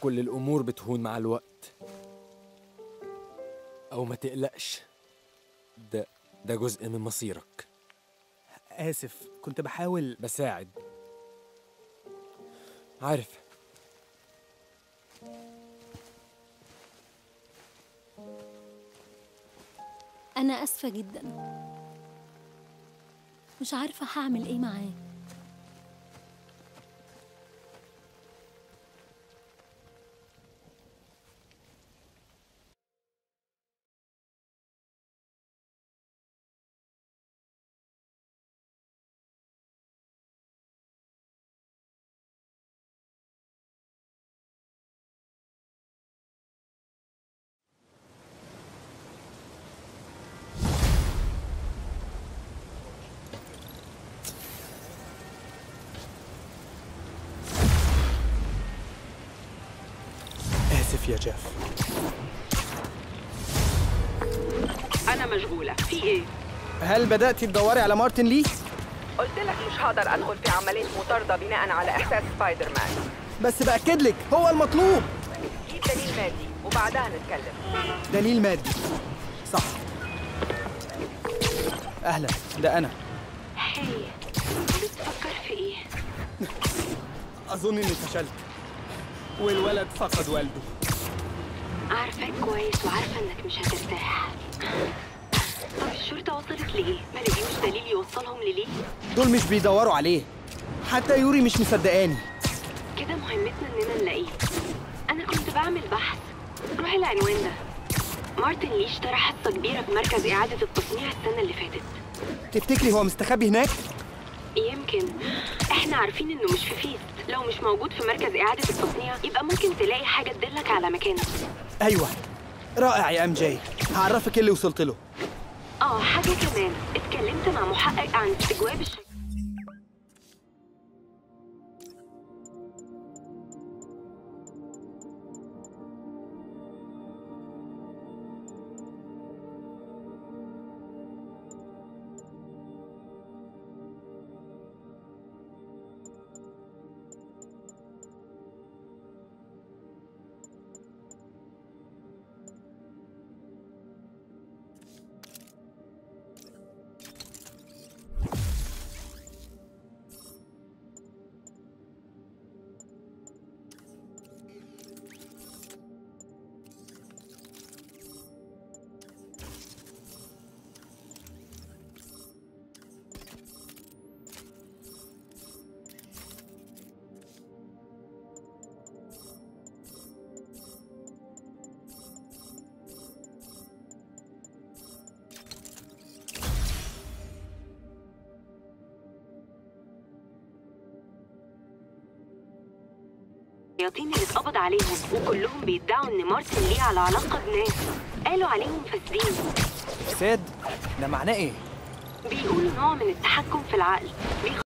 كل الأمور بتهون مع الوقت أو ما تقلقش ده ده جزء من مصيرك آسف كنت بحاول بساعد عارف أنا آسفة جدا مش عارفة هعمل إيه معاه آسف يا جيف أنا مشغولة في إيه؟ هل بدأتي تدوري على مارتن لي؟ قلت لك مش هقدر أدخل في عملية مطاردة بناء على إحساس سبايدر مان بس بأكد لك هو المطلوب جيب دليل مادي وبعدها نتكلم دليل مادي صح أهلا ده أنا هي بتفكر في ايه؟ أظن إني فشلت والولد فقد والده عارفاك كويس وعارفة انك مش هترتاح طب الشرطة وصلت لإيه؟ ما لقيوش دليل يوصلهم لليه؟ دول مش بيدوروا عليه حتى يوري مش مصدقاني كده مهمتنا اننا نلاقيه انا كنت بعمل بحث روح العنوان ده مارتن لي اشترى حصة كبيرة في مركز إعادة التصنيع السنة اللي فاتت تفتكري هو مستخبي هناك؟ يمكن احنا عارفين انه مش في فيست لو مش موجود في مركز إعادة التصنيع يبقى ممكن تلاقي حاجة تدلك على مكانه أيوه رائع يا أم جي هعرفك إيه اللي وصلت له اه حاجة كمان اتكلمت مع محقق عن استجواب الش... الشياطين اللي اتقبض عليهم وكلهم بيدعوا ان مارتن ليه على علاقة بناس قالوا عليهم فاسدين ساد ده معناه إيه؟ بيقولوا نوع من التحكم في العقل